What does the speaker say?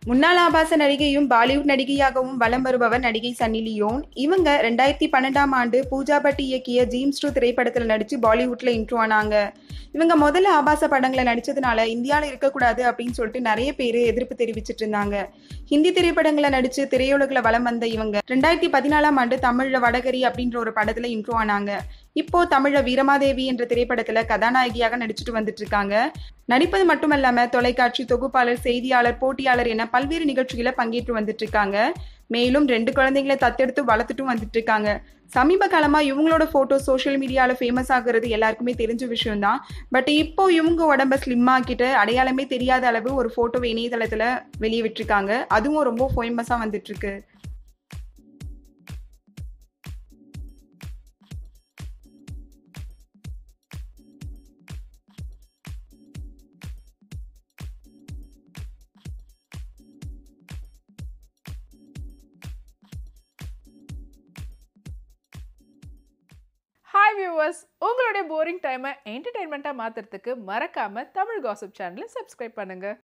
முன்னாள் ஆபாச நடிகையும் பாலிவுட் நடிகையாகவும் வலம் வருபவர் நடிகை சன்னி லியோன் இவங்க ரெண்டாயிரத்தி பன்னெண்டாம் ஆண்டு பூஜா பட் இயக்கிய ஜீம்ஸ் டூ திரைப்படத்தில் நடிச்சு பாலிவுட்ல இன்ட்ரோ ஆனாங்க இவங்க முதல்ல ஆபாச படங்களை நடிச்சதுனால இந்தியாவில் இருக்கக்கூடாது அப்படின்னு சொல்லிட்டு நிறைய பேர் எதிர்ப்பு தெரிவிச்சிட்டு இருந்தாங்க ஹிந்தி திரைப்படங்களை நடிச்சு திரையுலகில் வலம் வந்த இவங்க ரெண்டாயிரத்தி பதினாலாம் ஆண்டு தமிழ்ல வடகரி அப்படின்ற ஒரு படத்துல இன்ட்ரோ ஆனாங்க இப்போ தமிழ்ல வீரமாதேவி என்ற திரைப்படத்துல கதாநாயகியாக நடிச்சுட்டு வந்துட்டு இருக்காங்க நடிப்பது மட்டுமல்லாம தொலைக்காட்சி தொகுப்பாளர் செய்தியாளர் போட்டியாளர் என பல்வேறு நிகழ்ச்சிகளை பங்கேற்று வந்துட்டு இருக்காங்க மேலும் ரெண்டு குழந்தைங்களை தத்தெடுத்து வளர்த்துட்டும் வந்துட்டு இருக்காங்க சமீப காலமா இவங்களோட போட்டோ சோஷியல் மீடியால ஃபேமஸ் ஆகுறது எல்லாருக்குமே தெரிஞ்ச விஷயம் தான் பட் இப்போ இவங்க உடம்ப ஸ்லிம் ஆக்கிட்டு அடையாளமே தெரியாத அளவு ஒரு போட்டோவை இணையதளத்துல வெளியே விட்டுருக்காங்க அதுவும் ரொம்ப ஃபேமஸா வந்துட்டு இருக்கு ஹாய் வியூவர்ஸ் உங்களுடைய போரிங் டைமை என்டர்டைன்மெண்ட்டாக மாற்றுறதுக்கு மறக்காமல் தமிழ் காசிப் சேனலை சப்ஸ்கிரைப் பண்ணுங்கள்